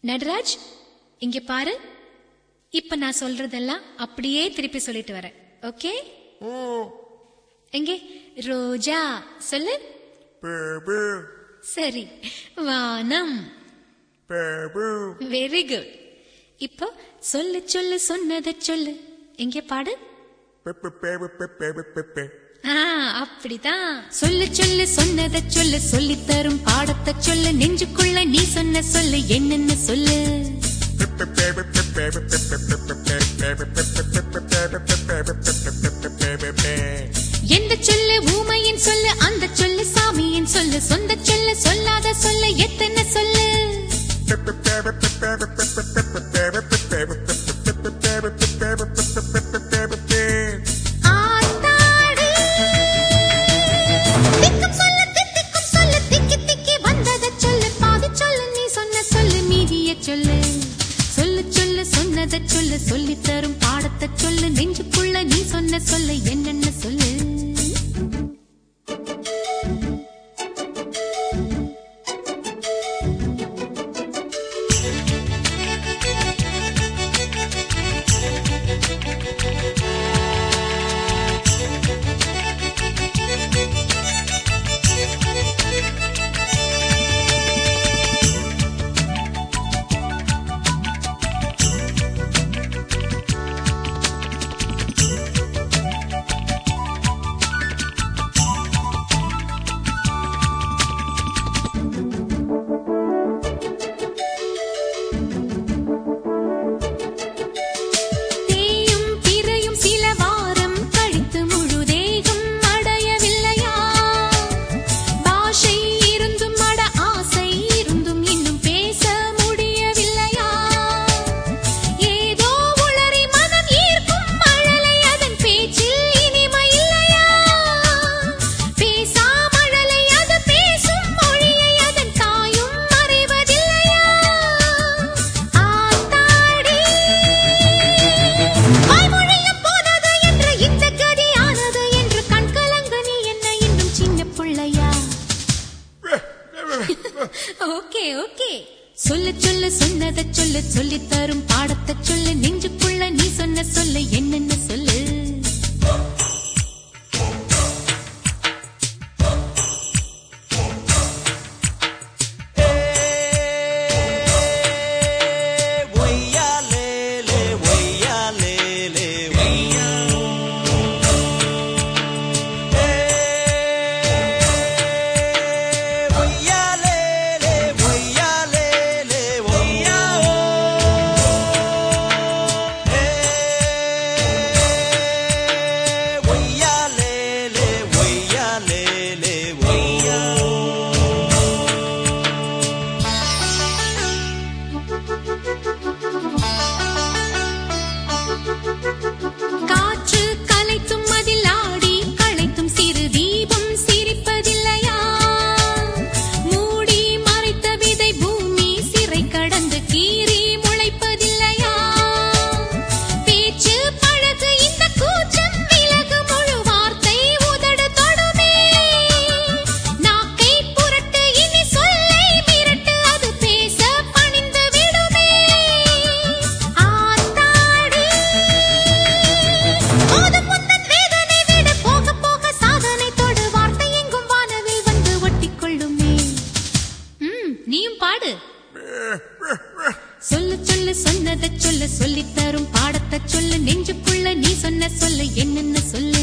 நடராஜ் இங்க பாரு இப்ப நான் சொல்றதெல்லாம் அப்படியே திருப்பி சொல்லிட்டு வரேன் ஓகே எங்கே ரோஜா சொல்லு Baby, சரி வானம் baby, வெரி குட் இப்போ சொல்லு சொல்லு சொன்னதை சொல்லு எங்கே பாடு baby, baby, baby, baby. ஆ அப்படிதான் சொல்லு சொல்லு சொன்னதை சொல்லு சொல்லித் தரும் பாடத்தை சொல்லு நெஞ்சுக்குள்ள நீ சொன்ன சொல்லு என்னன்னு சொல்லு எந்த சொல்லு ஊமையின் சொல்லு அந்த சொல்லு சாமியின் சொல்லு சொந்த சொல்லு சொல்லாத சொல்லு எத்தனை சொல்லு ஆத்தாடி திக்கும் சொல்லு தித்திக்கும் சொல்லு திக்கி திக்கி வந்ததை சொல்லு பாதி சொல்லு நீ சொன்ன சொல்லு மீதிய சொல்லு சொல்லு சொல்லு சொன்னதை சொல்லு சொல்லித் தரும் பாடத்தை சொல்லு நெஞ்சுக்குள்ள நீ சொன்ன சொல்லு என்னென்ன சொல்லு தேயும் பிறையும் சில வாரம் கழித்து முழு தேகம் அடையவில்லையா பாஷை இருந்தும் அட ஆசை இருந்தும் இன்னும் பேச முடியவில்லையா ஏதோ உளறி மனம் ஈர்க்கும் மழலை அதன் பேச்சில் இனிமை இல்லையா பேசாமழலை அது பேசும் மொழியை அதன் தாயும் அறிவதில்லையா ஆத்தாடி வாய்மொழியும் போனது என்று இந்த கதியானது என்று கண் கலங்க நீ என்ன இன்னும் சின்ன பிள்ளையா ஓகே ஓகே சொல்லு சொல்லு சொன்னதை சொல்லு சொல்லி தரும் பாடத்தை சொல்லு நெஞ்சுக்குள்ள நீ சொன்ன சொல்லு என்னென்ன சொல்லு காற்று கலைத்தும் அதில் ஆடி களைத்தும் சிறு தீபம் சிரிப்பதில்லையா மூடி மறைத்த விதை பூமி சிறை கடந்து கீறி முளைப்பதில்லையா பேச்சு பழகு இந்த கூச்சம் விலகு முழு வார்த்தை உதடு தொடுமே நாக்கை புரட்டு இனி சொல்லை மிரட்டு அது பேச பணிந்து விடுமே ஆத்தாடி போதும் முந்தன் வேதனை விட போக போக சாதனை தொடு வார்த்தை எங்கும் வானவில் வந்து ஒட்டிக்கொள்ளுமே ம் நீயும் பாடு சொல்லு சொல்லு சொன்னதை சொல்லு சொல்லித் தரும் பாடத்தை சொல்லு நெஞ்சுக்குள்ள நீ சொன்ன சொல்லு என்னென்ன சொல்லு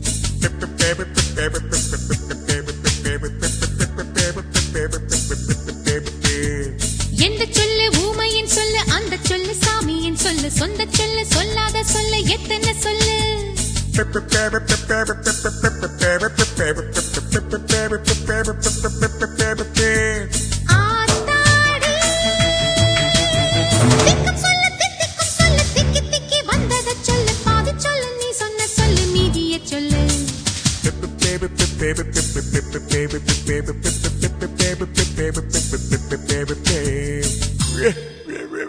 எந்த சொல்லு ஊமையின் சொல்லு அந்த சொல்லு சாமியின் சொல்லு சொந்த சொல்லு சொல்லாத சொல்லு எத்தனை சொல்லு ஆத்தாடி திக்கும் சொல்லு தித்திக்கும் சொல்லு திக்கி திக்கி வந்ததை சொல்லு பாதி சொல்லு நீ சொன்ன சொல்லு மீதிய சொல்லு baby, baby, baby,